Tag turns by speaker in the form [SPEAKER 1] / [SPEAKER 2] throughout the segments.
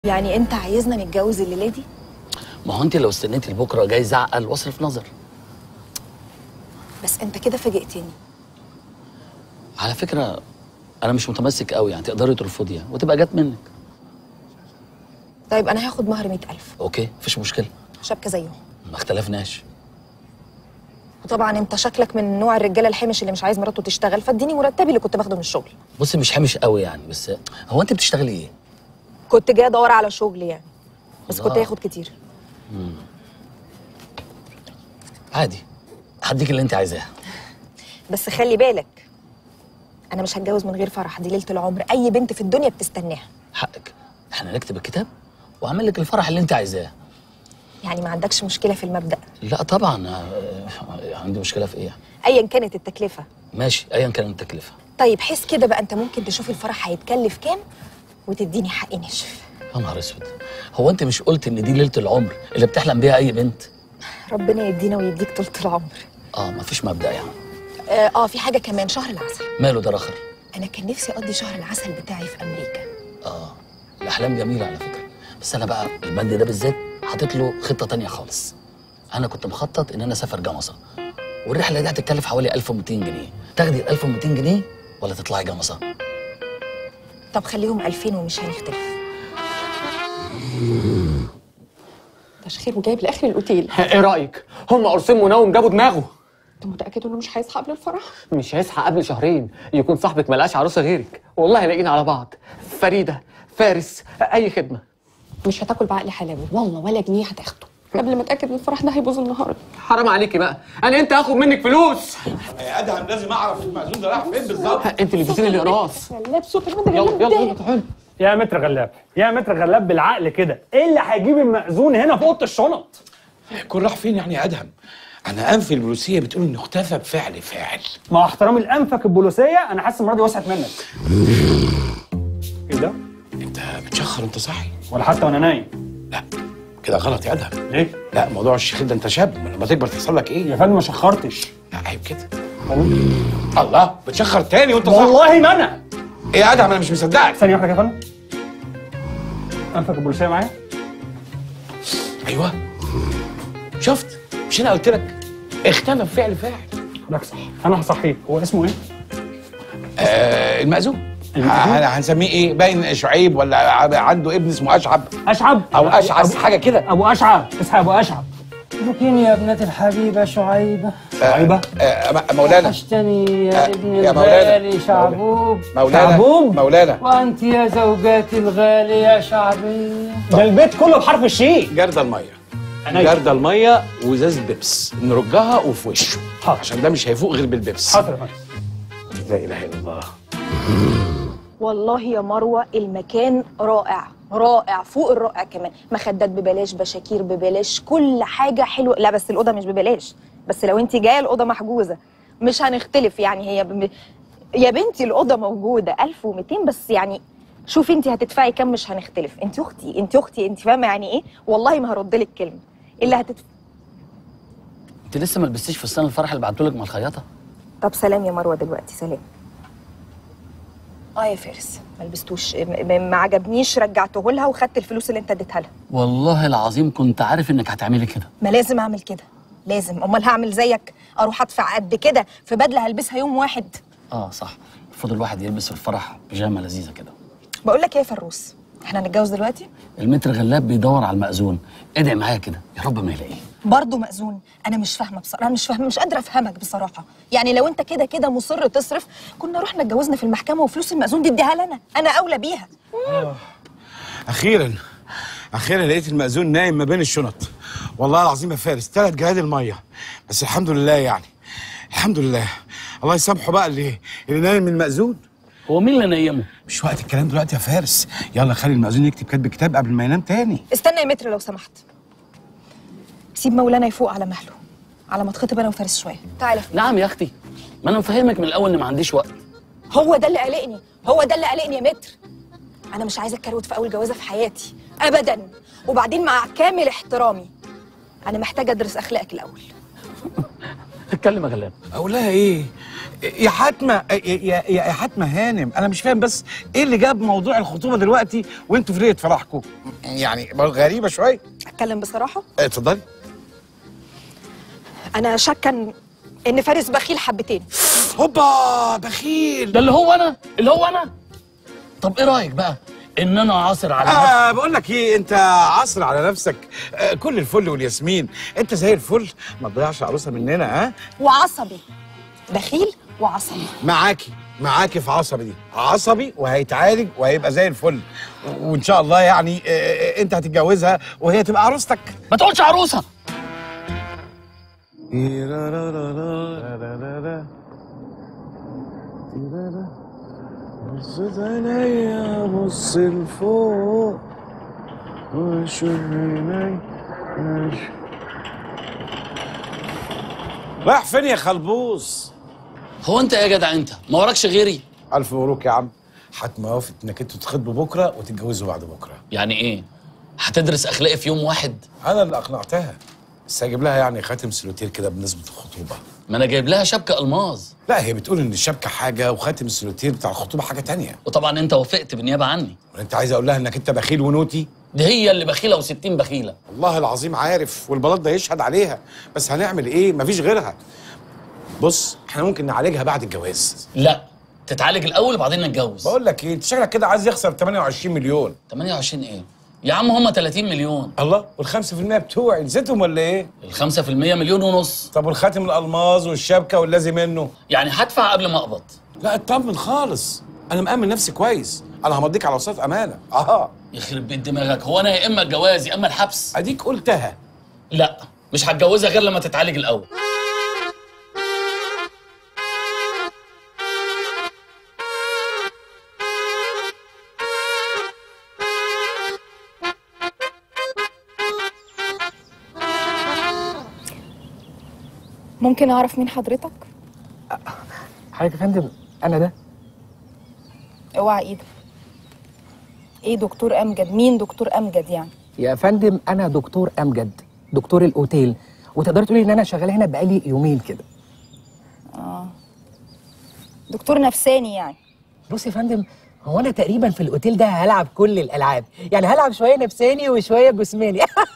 [SPEAKER 1] يعني انت عايزنا نتجوز الليله دي
[SPEAKER 2] ما هو انت لو استنيتي لبكره جاي زعل واصرف نظر
[SPEAKER 1] بس انت كده فاجئتني
[SPEAKER 2] على فكره انا مش متمسك قوي يعني تقدري ترفضيها وتبقى جت منك
[SPEAKER 1] طيب انا هاخد مهر مئة ألف
[SPEAKER 2] اوكي مفيش مشكله
[SPEAKER 1] شبكه زيهم
[SPEAKER 2] ما اختلفناش
[SPEAKER 1] وطبعا انت شكلك من نوع الرجاله الحمش اللي مش عايز مراته تشتغل فاديني مرتبي اللي كنت باخده من الشغل
[SPEAKER 2] بصي مش حامش قوي يعني بس هو انت بتشتغلي ايه
[SPEAKER 1] كنت جاي ادور على شغل يعني بس كنت
[SPEAKER 2] الله.
[SPEAKER 1] هاخد كتير
[SPEAKER 2] عادي هديك اللي انت عايزاه
[SPEAKER 1] بس خلي بالك انا مش هتجوز من غير فرح دي ليله العمر اي بنت في الدنيا بتستناها
[SPEAKER 2] حقك احنا نكتب الكتاب واعمل لك الفرح اللي انت عايزاه
[SPEAKER 1] يعني ما عندكش مشكله في المبدا
[SPEAKER 2] لا طبعا آه، عندي مشكله في ايه
[SPEAKER 1] ايا كانت التكلفه
[SPEAKER 2] ماشي ايا كانت التكلفه
[SPEAKER 1] طيب حس كده بقى انت ممكن تشوف الفرح هيتكلف كام وتديني حقي ناشف
[SPEAKER 2] يا نهار اسود هو انت مش قلت ان دي ليله العمر اللي بتحلم بيها اي بنت
[SPEAKER 1] ربنا يدينا ويديك طولة العمر
[SPEAKER 2] اه مفيش مبدا يعني
[SPEAKER 1] اه آه، في حاجه كمان شهر العسل
[SPEAKER 2] ماله ده رخر
[SPEAKER 1] انا كان نفسي اقضي شهر العسل بتاعي في امريكا
[SPEAKER 2] اه الاحلام جميله على فكره بس انا بقى البند ده بالذات حاطط له خطه تانية خالص انا كنت مخطط ان انا اسافر جمصه والرحله دي هتتكلف حوالي 1200 جنيه تاخدي ال 1200 جنيه ولا تطلعي جمصه
[SPEAKER 1] طب خليهم 2000 ومش هنختلف
[SPEAKER 3] تشخير وجايب لاخر الاوتيل
[SPEAKER 4] ايه رايك هم قرصين منوم جابوا دماغه
[SPEAKER 3] انت متاكد انه مش هيصحى قبل الفرح
[SPEAKER 4] مش هيصحى قبل شهرين يكون صاحبك ملقاش عروسه غيرك والله لاقيين على بعض فريده فارس اي خدمه
[SPEAKER 3] مش هتاكل بعقل حلاوه والله ولا جنيه هتاخده قبل ما اتاكد ان الفرح ده هيبوظ النهارده
[SPEAKER 4] حرام عليكي بقى انا انت هاخد منك فلوس
[SPEAKER 5] ادهم لازم اعرف المأذون ده راح فين بالظبط
[SPEAKER 4] انت اللي بتديني الاقراص
[SPEAKER 3] غلاب صوت المدى
[SPEAKER 4] يلا يلا يلا تعالى
[SPEAKER 6] يا متر غلاب يا متر غلاب بالعقل كده ايه اللي هيجيب المأذون هنا في اوضه الشنط
[SPEAKER 5] يكون راح فين يعني يا ادهم انا انفي البوليسيه بتقول انه اختفى بفعل فاعل
[SPEAKER 6] مع احترامي لانفك البوليسيه انا حاسس المره دي وسعت منك ايه ده
[SPEAKER 5] انت بتشخر انت صاحي
[SPEAKER 6] ولا حتى وانا نايم
[SPEAKER 5] لا كده غلط يا ادهم
[SPEAKER 6] ليه
[SPEAKER 5] لا موضوع الشيخ ده انت شاب لما تكبر تحصل لك
[SPEAKER 6] يا
[SPEAKER 5] ايه
[SPEAKER 6] فندم ما شخرتش
[SPEAKER 5] لا عيب كده الله بتشخر تاني وانت صاحي
[SPEAKER 6] والله ما انا
[SPEAKER 5] ايه يا ادهم انا مش مصدقك
[SPEAKER 6] ثانيه واحده يا فندم انفك البوليسيه معايا
[SPEAKER 5] ايوه شفت مش انا قلت لك اختفى بفعل فاعل
[SPEAKER 6] حضرتك صح انا هصحيه هو اسمه ايه
[SPEAKER 5] آه المأذون
[SPEAKER 6] المأذون؟
[SPEAKER 5] ه- هنسميه ايه باين شعيب ولا ع- عنده ابن اسمه اشعب
[SPEAKER 6] اشعب
[SPEAKER 5] او اشعث حاجه كده
[SPEAKER 6] ابو اشعب اسحب ابو اشعب
[SPEAKER 7] اتركيني يا ابنتي الحبيبة شعيبة
[SPEAKER 6] شعيبة
[SPEAKER 5] آه م- مولانا
[SPEAKER 7] وحشتني يا
[SPEAKER 5] آه،
[SPEAKER 7] ابن
[SPEAKER 5] يا مولانا.
[SPEAKER 7] الغالي شعبوب
[SPEAKER 5] مولانا
[SPEAKER 6] شعبوب؟
[SPEAKER 5] مولانا
[SPEAKER 7] وأنت يا زوجاتي الغالية شعبية
[SPEAKER 6] ده البيت كله بحرف الشين
[SPEAKER 5] جردل الميه
[SPEAKER 6] عينيا.
[SPEAKER 5] جردل الميه وازاز بيبس نرجها وفي وشه
[SPEAKER 6] حاضر.
[SPEAKER 5] عشان ده مش هيفوق غير بالبيبس
[SPEAKER 6] حاضر يا فندم
[SPEAKER 5] لا اله الا الله
[SPEAKER 1] والله يا مروه المكان رائع رائع فوق الرائع كمان مخدات ببلاش بشاكير ببلاش كل حاجه حلوه لا بس الاوضه مش ببلاش بس لو انت جايه الاوضه محجوزه مش هنختلف يعني هي ب... يا بنتي الاوضه موجوده 1200 بس يعني شوفي انت هتدفعي كام مش هنختلف انت اختي انت اختي انت فاهمه يعني ايه والله ما هرد لك كلمه اللي هتدفع
[SPEAKER 2] انت لسه ما لبستيش فستان الفرح اللي بعتهولك من الخياطه
[SPEAKER 1] طب سلام يا مروه دلوقتي سلام اه يا فارس ما لبستوش م- م- ما عجبنيش رجعته لها وخدت الفلوس اللي انت اديتها لها
[SPEAKER 2] والله العظيم كنت عارف انك هتعملي كده
[SPEAKER 1] ما لازم اعمل كده لازم امال هعمل زيك اروح ادفع قد كده في بدله هلبسها يوم واحد
[SPEAKER 2] اه صح المفروض الواحد يلبس في الفرح بيجامه لذيذه كده
[SPEAKER 1] بقول لك ايه يا فروس احنا هنتجوز دلوقتي
[SPEAKER 2] المتر غلاب بيدور على المأذون ادعي معايا كده يا رب ما يلاقيه
[SPEAKER 1] برضه مأذون انا مش فاهمه بصراحه انا مش فاهمه مش قادره افهمك بصراحه يعني لو انت كده كده مصر تصرف كنا رحنا اتجوزنا في المحكمه وفلوس المأذون دي اديها لنا انا اولى بيها
[SPEAKER 5] اخيرا اخيرا لقيت المأذون نايم ما بين الشنط والله العظيم يا فارس ثلاث جهاد الميه بس الحمد لله يعني الحمد لله الله يسامحه بقى اللي اللي نايم من المأذون
[SPEAKER 2] هو مين اللي نيمه
[SPEAKER 5] مش وقت الكلام دلوقتي يا فارس يلا خلي المأذون يكتب كاتب كتاب قبل ما ينام تاني
[SPEAKER 1] استنى يا متر لو سمحت سيب مولانا يفوق على مهله على ما اتخطب انا وفارس شويه تعالى
[SPEAKER 2] نعم يا اختي ما انا مفهمك من الاول ان ما عنديش وقت
[SPEAKER 1] هو ده اللي قلقني هو ده اللي قلقني يا متر انا مش عايزه اتكروت في اول جوازه في حياتي ابدا وبعدين مع كامل احترامي انا محتاجه ادرس اخلاقك الاول
[SPEAKER 2] اتكلم يا غلاب
[SPEAKER 5] اقول لها ايه يا حاتمه يا يا يا حاتمه هانم انا مش فاهم بس ايه اللي جاب موضوع الخطوبه دلوقتي وانتوا في ليله فرحكم يعني غريبه شويه
[SPEAKER 1] اتكلم بصراحه
[SPEAKER 5] اه، اتفضلي
[SPEAKER 1] انا شاكه ان ان فارس بخيل حبتين
[SPEAKER 5] هوبا بخيل
[SPEAKER 2] ده اللي هو انا اللي هو انا طب ايه رايك بقى ان انا عاصر على نفسي
[SPEAKER 5] آه بقول لك ايه انت عصر على نفسك آه كل الفل والياسمين انت زي الفل ما تضيعش عروسه مننا ها
[SPEAKER 1] وعصبي بخيل وعصبي
[SPEAKER 5] معاكي معاكي في عصبي دي عصبي وهيتعالج وهيبقى زي الفل و- وان شاء الله يعني آه، آه، انت هتتجوزها وهي تبقى عروستك
[SPEAKER 2] ما تقولش عروسه
[SPEAKER 5] بص عليا بص لفوق وشوف عيني رايح فين يا خلبوس؟
[SPEAKER 2] هو انت يا جدع انت ما وراكش غيري
[SPEAKER 5] ألف مبروك يا عم حتما وافت إنك أنتوا تتخطبوا بكرة وتتجوزوا بعد بكرة
[SPEAKER 2] يعني ايه هتدرس اخلاقي في يوم واحد
[SPEAKER 5] أنا اللي أقنعتها بس هجيب لها يعني خاتم سلوتير كده بنسبة الخطوبة
[SPEAKER 2] ما انا جايب لها شبكه الماظ
[SPEAKER 5] لا هي بتقول إن الشبكة حاجة وخاتم السلوتير بتاع الخطوبة حاجة تانية
[SPEAKER 2] وطبعا انت وافقت بالنيابه عني
[SPEAKER 5] وأنت عايز أقول لها إنك أنت بخيل ونوتي
[SPEAKER 2] دي هي اللي بخيله و60 بخيله
[SPEAKER 5] والله العظيم عارف والبلاط ده يشهد عليها بس هنعمل ايه مفيش غيرها بص احنا ممكن نعالجها بعد الجواز
[SPEAKER 2] لا تتعالج الاول وبعدين نتجوز
[SPEAKER 5] بقول لك ايه انت شكلك كده عايز يخسر 28 مليون
[SPEAKER 2] 28 ايه يا عم هم 30 مليون
[SPEAKER 5] الله وال5% بتوعي نسيتهم ولا ايه
[SPEAKER 2] ال 5% مليون ونص
[SPEAKER 5] طب والخاتم الالماظ والشبكه واللازم منه
[SPEAKER 2] يعني هدفع قبل ما اقبض
[SPEAKER 5] لا اطمن خالص انا مأمن نفسي كويس انا همضيك على وصيه امانه اه
[SPEAKER 2] يخرب بيت دماغك هو انا يا اما الجواز يا اما الحبس
[SPEAKER 5] اديك قلتها
[SPEAKER 2] لا مش هتجوزها غير لما تتعالج الاول
[SPEAKER 1] ممكن اعرف مين حضرتك
[SPEAKER 7] حضرتك يا فندم انا ده
[SPEAKER 1] اوعى ايدك ايه دكتور امجد مين دكتور امجد يعني
[SPEAKER 7] يا فندم انا دكتور امجد دكتور الاوتيل وتقدري تقولي ان انا شغال هنا بقالي يومين كده
[SPEAKER 1] دكتور نفساني يعني
[SPEAKER 7] بص يا فندم هو انا تقريبا في الاوتيل ده هلعب كل الالعاب يعني هلعب شويه نفساني وشويه جسماني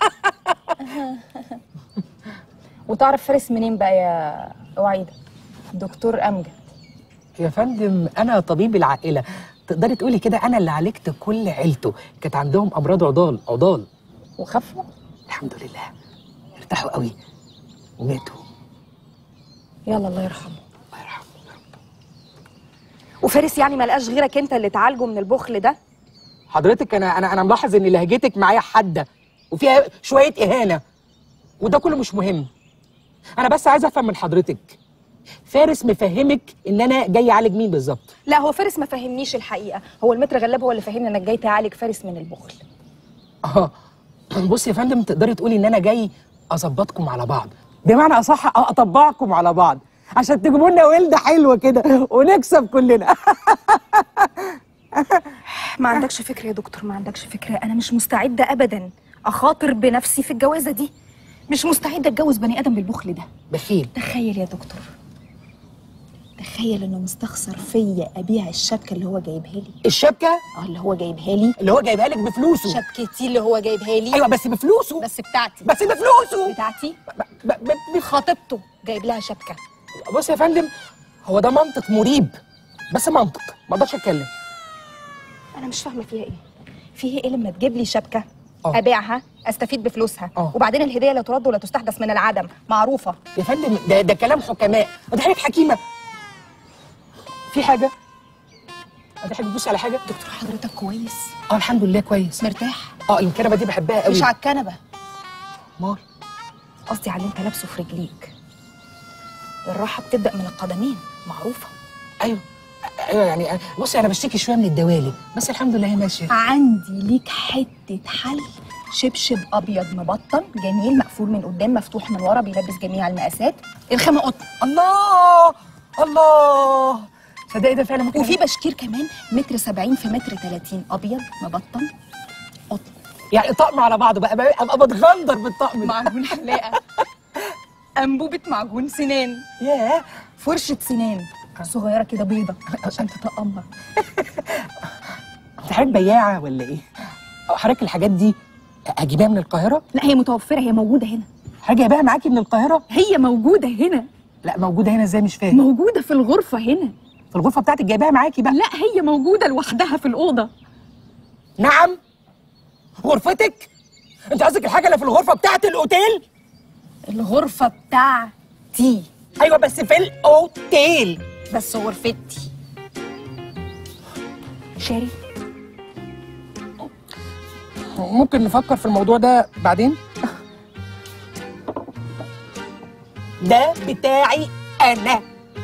[SPEAKER 1] وتعرف فارس منين بقى يا اوعى ايدك دكتور امجد
[SPEAKER 7] يا فندم انا طبيب العائله تقدري تقولي كده انا اللي عالجت كل عيلته كانت عندهم امراض عضال عضال
[SPEAKER 1] وخفوا
[SPEAKER 7] الحمد لله ارتاحوا قوي وماتوا
[SPEAKER 1] يلا الله يرحمه
[SPEAKER 7] الله يرحمه
[SPEAKER 1] وفارس يعني ملقاش غيرك انت اللي تعالجه من البخل ده
[SPEAKER 7] حضرتك انا انا انا ملاحظ ان لهجتك معايا حاده وفيها شويه اهانه وده كله مش مهم انا بس عايز افهم من حضرتك فارس مفهمك ان انا جاي اعالج مين بالظبط
[SPEAKER 1] لا هو فارس ما فهمنيش الحقيقه هو المتر غلاب هو اللي فهمني انك جاي تعالج فارس من البخل
[SPEAKER 7] اه بص يا فندم تقدري تقولي ان انا جاي اظبطكم على بعض بمعنى اصح اطبعكم على بعض عشان تجيبوا لنا ولده حلوه كده ونكسب كلنا
[SPEAKER 1] ما عندكش فكره يا دكتور ما عندكش فكره انا مش مستعده ابدا اخاطر بنفسي في الجوازه دي مش مستعده اتجوز بني ادم بالبخل ده
[SPEAKER 7] بخيل
[SPEAKER 1] تخيل يا دكتور تخيل انه مستخسر فيا ابيع الشبكه اللي هو جايبها لي
[SPEAKER 7] الشبكه
[SPEAKER 1] اه اللي هو جايبها لي
[SPEAKER 7] اللي هو جايبها لك بفلوسه
[SPEAKER 1] شبكتي اللي هو جايبها لي
[SPEAKER 7] ايوه بس بفلوسه
[SPEAKER 1] بس بتاعتي
[SPEAKER 7] بس بفلوسه
[SPEAKER 1] بتاعتي
[SPEAKER 7] ب- ب- ب-
[SPEAKER 1] خطيبته جايب لها شبكه
[SPEAKER 7] بص يا فندم هو ده منطق مريب بس منطق ما اقدرش اتكلم
[SPEAKER 1] انا مش فاهمه فيها ايه فيها ايه لما تجيب لي شبكه
[SPEAKER 7] آه.
[SPEAKER 1] ابيعها استفيد بفلوسها
[SPEAKER 7] آه.
[SPEAKER 1] وبعدين الهديه لا ترد ولا تستحدث من العدم معروفه
[SPEAKER 7] يا فندم ده ده كلام حكماء ده حضرتك حكيمه في حاجه حضرتك بتبص على حاجه
[SPEAKER 1] دكتور حضرتك كويس
[SPEAKER 7] اه الحمد لله كويس
[SPEAKER 1] مرتاح
[SPEAKER 7] اه الكنبه دي بحبها قوي
[SPEAKER 1] مش على الكنبه
[SPEAKER 7] مال
[SPEAKER 1] قصدي على اللي انت لابسه في رجليك الراحه بتبدا من القدمين معروفه
[SPEAKER 7] ايوه ايوه يعني بصي انا بشتكي شويه من الدوالي بس الحمد لله هي ماشيه
[SPEAKER 1] عندي ليك حته حل شبشب ابيض مبطن جميل مقفول من قدام مفتوح من ورا بيلبس جميع المقاسات الخامه قطن
[SPEAKER 7] الله الله صدقني ده فعلا ممكن
[SPEAKER 1] وفي بشكير كمان متر سبعين في متر تلاتين ابيض مبطن قطن
[SPEAKER 7] يعني طقم على بعضه بقى بقى- ابقى بتغندر بالطقم ده
[SPEAKER 1] معمول حلاقه انبوبه معجون سنان
[SPEAKER 7] ياه
[SPEAKER 1] فرشه سنان صغيره كده بيضه عشان تطقمها
[SPEAKER 7] انت حضرتك بياعه ولا ايه؟ أو حضرتك الحاجات دي اجيبها من القاهره؟
[SPEAKER 1] لا هي متوفره هي موجوده هنا
[SPEAKER 7] حاجه جايباها معاكي من القاهره؟
[SPEAKER 1] هي موجوده هنا
[SPEAKER 7] لا موجوده هنا ازاي مش فاهم
[SPEAKER 1] موجوده في الغرفه هنا
[SPEAKER 7] في الغرفه بتاعتك جايباها معاكي بقى
[SPEAKER 1] لا هي موجوده لوحدها في الاوضه
[SPEAKER 7] نعم غرفتك انت قصدك الحاجه اللي في الغرفه بتاعت الاوتيل
[SPEAKER 1] الغرفه بتاعتي
[SPEAKER 7] ايوه بس في الاوتيل
[SPEAKER 1] بس غرفتي شاري
[SPEAKER 7] ممكن نفكر في الموضوع ده بعدين ده بتاعي انا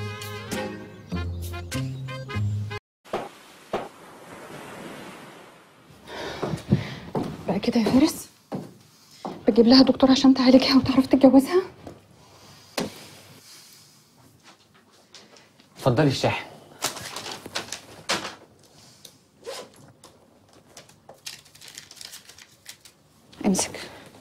[SPEAKER 3] بقى كده يا فارس بجيب لها دكتور عشان تعالجها وتعرف تتجوزها
[SPEAKER 4] اتفضلي الشاحن
[SPEAKER 3] امسك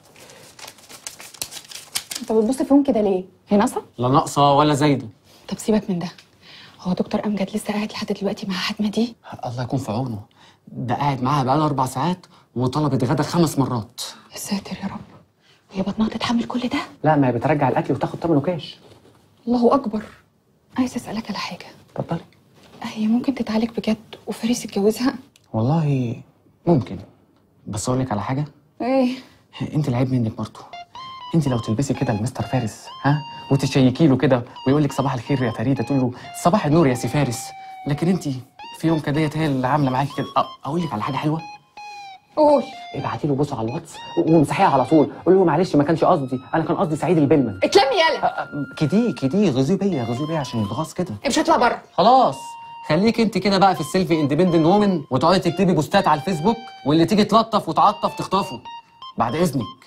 [SPEAKER 3] انت بتبص فيهم كده ليه هي ناقصه
[SPEAKER 4] لا ناقصه ولا زايده
[SPEAKER 3] طب سيبك من ده هو دكتور امجد لسه قاعد لحد دلوقتي مع حتمه دي
[SPEAKER 4] الله يكون في عونه ده قاعد معاها بقاله اربع ساعات وطلبت غدا خمس مرات
[SPEAKER 3] يا ساتر يا رب وهي بطنها تتحمل كل ده
[SPEAKER 4] لا ما هي بترجع الاكل وتاخد ثمنه كاش
[SPEAKER 3] الله اكبر عايز اسالك على حاجه
[SPEAKER 4] اتفضلي
[SPEAKER 3] هي ممكن تتعالج بجد وفارس يتجوزها
[SPEAKER 4] والله ممكن بس اقول لك على حاجه
[SPEAKER 3] ايه
[SPEAKER 4] انت العيب منك برضه انت لو تلبسي كده لمستر فارس ها وتشيكي له كده ويقول لك صباح الخير يا فريده تقول له صباح النور يا سي فارس لكن انت في يوم كديت هي اللي عامله معاكي كده أ- اقول لك على حاجه حلوه
[SPEAKER 3] قول
[SPEAKER 4] ابعتي له بص على الواتس وامسحيها على طول قول له معلش ما كانش قصدي انا كان قصدي سعيد البلمن
[SPEAKER 3] اتلم يالا
[SPEAKER 4] كدي كدي غزي بيا غزي بيا عشان يتغاظ كده
[SPEAKER 3] مش هطلع بره
[SPEAKER 4] خلاص خليك انت كده بقى في السيلفي اندبندنت وومن وتقعدي تكتبي بوستات على الفيسبوك واللي تيجي تلطف وتعطف تخطفه بعد اذنك